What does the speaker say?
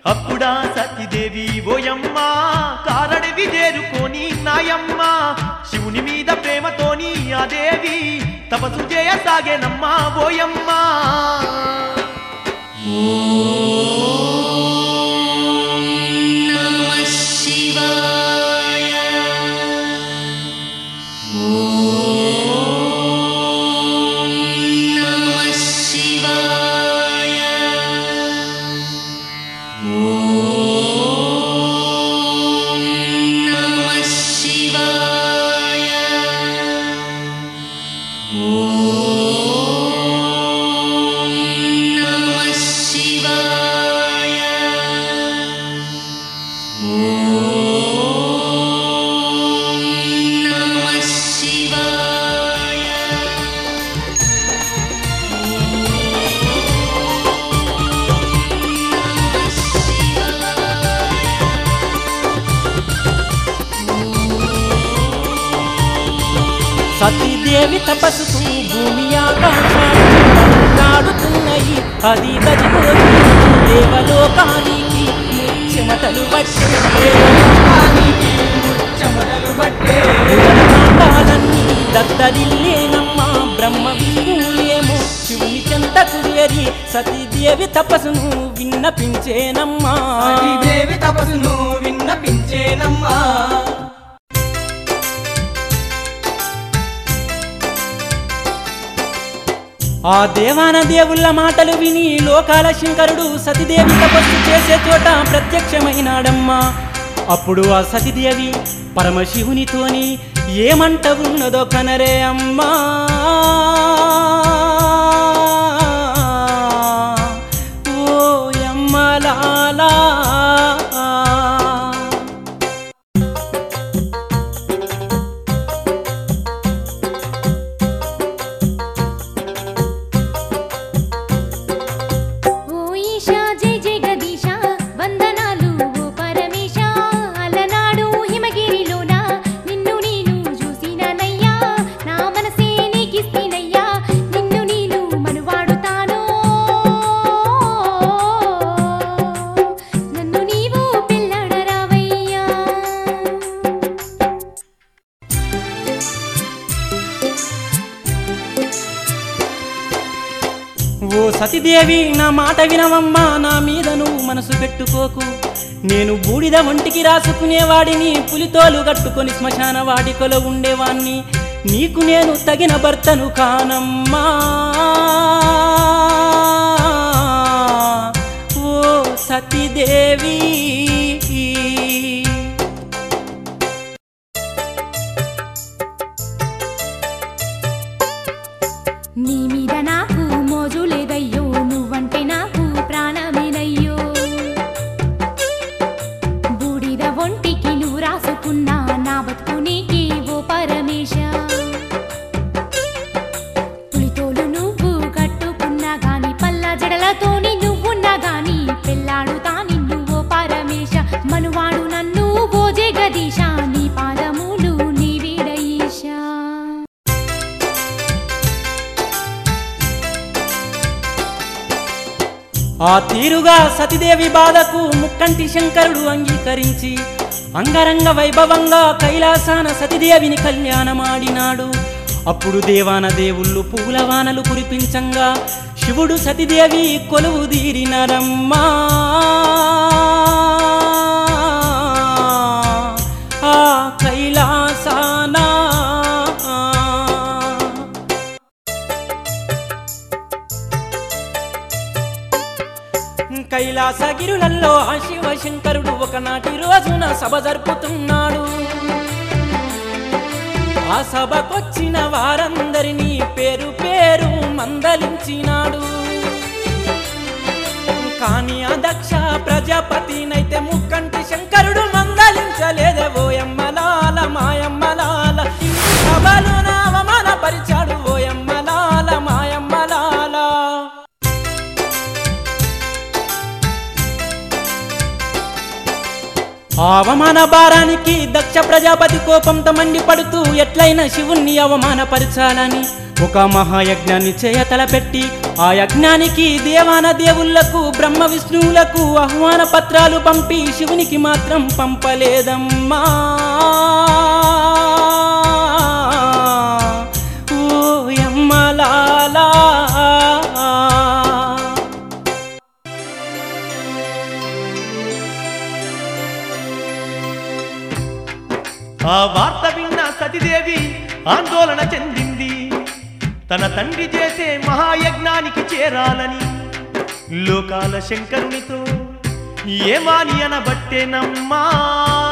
అప్పుడా సతీదేవి ఓయమ్మ కారడివి చేరుకొని నాయమ్మ శివుని మీద ప్రేమతోని ఆ దేవి తపస్సు చేయసాగేనమ్మా ఓయమ్మ నమః శివాయ ఓం నమః శివాయ ఓం నమః శివాయ ఓం నమః శివాయ ఓం నమః శివాయ నమః శివాయ సతీదేవి తపస్సుకు భూమి ఆకాశాడుతున్నాయి అది గజిపోయి దేవలోకానికి చెమటలు పట్టే దేవలోకానికి చెమటలు పట్టే కాలన్నీ దత్తదిల్లేనమ్మా బ్రహ్మ విష్ణువులేమో శివుని చెంతకు చేరి సతీదేవి తపస్సును విన్నపించేనమ్మా దేవి తపస్సును విన్నపించేనమ్మా ఆ దేవాన దేవుళ్ళ మాటలు విని లోకాల శంకరుడు సతిదేవి తపస్సు చేసే చోట ప్రత్యక్షమైనాడమ్మా అప్పుడు ఆ సతిదేవి పరమశివునితోని ఏమంట ఉన్నదో కనరే అమ్మా ఓ యమ్మలాలా ఓ ఈశా జై జగదీశ వందనాలు ఓ పరమేశ అలనాడు హిమగిరిలోన నిన్ను నేను చూసినానయ్యా నా మనసే నీకిస్తేనయ్యా నిన్ను నేను మనువాడుతాను నన్ను నీవు పిల్లడరావయ్యా ఓ సతిదేవి నా మాట వినవమ్మా నా మీద నువ్వు మనసు పెట్టుకోకు నేను బూడిద ఒంటికి రాసుకునేవాడిని పులితోలు కట్టుకొని శ్మశాన వాడికలో ఉండేవాణ్ణి నీకు నేను తగిన భర్తను కానమ్మా ఓ సతీదేవి నీ మీద నాకు మోజు లేదయ్యో నువ్వంటే నాకు ప్రాణమేనయ్యో బూడిద ఒంటికి నువ్వు రాసుకున్నా నా బతుకు నీకి ఓ పరమేశ పులితోలు నువ్వు కట్టుకున్నా గాని పల్లా జడలతోని నువ్వున్నా గాని పెళ్ళాడుతా నిన్ను ఓ పరమేశ మనువాడు నన్ను ఓ జగదీశ నీ పాదములు నీ వీడఈశా ఆ తీరుగా సతిదేవి బాధకు ముక్కంటి శంకరుడు అంగీకరించి అంగరంగ వైభవంగా కైలాసాన సతిదేవిని కళ్యాణమాడినాడు అప్పుడు దేవాన దేవుళ్ళు పూలవానలు కురిపించంగా శివుడు సతిదేవి కొలువు తీరినరమ్మా ఆ కైలాసానా కైలాసగిరులలో ఆ శివశంకరుడు ఒకనాటి రోజున సభ జరుపుతున్నాడు ఆ సభకొచ్చిన వారందరినీ పేరు పేరు మందలించినాడు కానీ ఆ దక్ష ప్రజాపతినైతే ముక్కంటి శంకరుడు మందలించలేదే ఓయమ్మలాల మాయమ్మలాల సభలు అవమాన పరిచాడు ఓయమ్మలాల మాయమ్మలాల ఆ అవమాన భారానికి దక్ష ప్రజాపతి కోపంతో మండిపడుతూ ఎట్లయినా శివుణ్ణి అవమానపరచాలని ఒక మహాయజ్ఞాన్ని చేయ తలపెట్టి ఆ యజ్ఞానికి దేవాన దేవుళ్లకు బ్రహ్మ విష్ణువులకు ఆహ్వాన పత్రాలు పంపి శివునికి మాత్రం పంపలేదమ్మా ఓ యమ్మలాలా ఆ వార్త విన్న సతిదేవి ఆందోళన చెందింది తన తండ్రి చేసే మహాయజ్ఞానికి చేరాలని లోకాల శంకరునితో ఏమాని అనబట్టేనమ్మా